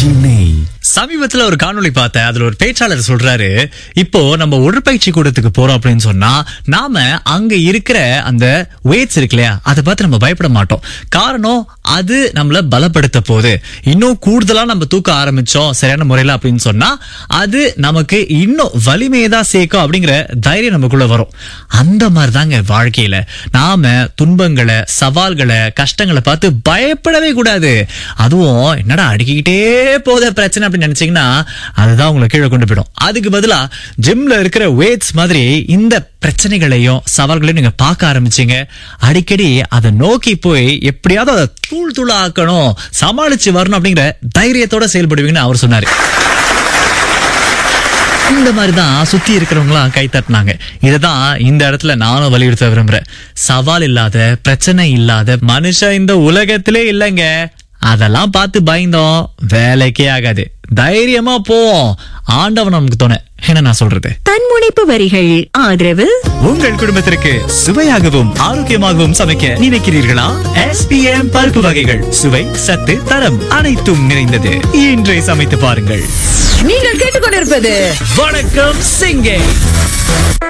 RJ நெய் சமீபத்துல ஒரு காணொளி பார்த்தேன் அதுல ஒரு பேச்சாளர் சொல்றாரு இப்போ நம்ம உடற்பயிற்சி கூடத்துக்கு போறோம் அப்படின்னு சொன்னா நாம அங்க இருக்கிற அந்த வெயிட்ஸ் இருக்கு இல்லையா அதை பார்த்து நம்ம பயப்பட மாட்டோம் காரணம் அது நம்மள பலப்படுத்த போகுது இன்னும் கூடுதலா நம்ம தூக்க ஆரம்பிச்சோம் சரியான முறையில அப்படின்னு சொன்னா அது நமக்கு இன்னும் வலிமையை தான் சேர்க்கும் அப்படிங்கிற தைரியம் நமக்குள்ள வரும் அந்த மாதிரி தாங்க வாழ்க்கையில நாம துன்பங்களை சவால்களை கஷ்டங்களை பார்த்து பயப்படவே கூடாது அதுவும் என்னடா அடிக்கிட்டே போத பிரச்சனை அப்படின்னு நினைச்சீங்கன்னா அதுதான் உங்களை கீழே கொண்டு போயிடும் அதுக்கு பதிலா ஜிம்ல இருக்கிற வெயிட்ஸ் மாதிரி இந்த பிரச்சனைகளையும் சவால்களையும் நீங்க பார்க்க ஆரம்பிச்சீங்க அடிக்கடி அதை நோக்கி போய் எப்படியாவது அதை தூள் தூள் ஆக்கணும் சமாளிச்சு வரணும் அப்படிங்கிற தைரியத்தோட செயல்படுவீங்கன்னு அவர் சொன்னாரு இந்த மாதிரி தான் சுத்தி இருக்கிறவங்களாம் கை தட்டினாங்க இதுதான் இந்த இடத்துல நானும் வலியுறுத்த விரும்புறேன் சவால் இல்லாத பிரச்சனை இல்லாத மனுஷன் இந்த உலகத்திலே இல்லைங்க அதெல்லாம் பார்த்து பயந்தோம் வேலைக்கே ஆகாது தைரியமா போவோம் ஆண்டவன் நமக்கு துணை என்ன நான் சொல்றது தன்முனைப்பு வரிகள் ஆதரவு உங்கள் குடும்பத்திற்கு சுவையாகவும் ஆரோக்கியமாகவும் சமைக்க நினைக்கிறீர்களா எஸ்பிஎம் பருப்பு வகைகள் சுவை சத்து தரம் அனைத்தும் நிறைந்தது இன்றே சமைத்து பாருங்கள் நீங்கள் கேட்டுக்கொண்டிருப்பது வணக்கம் சிங்கே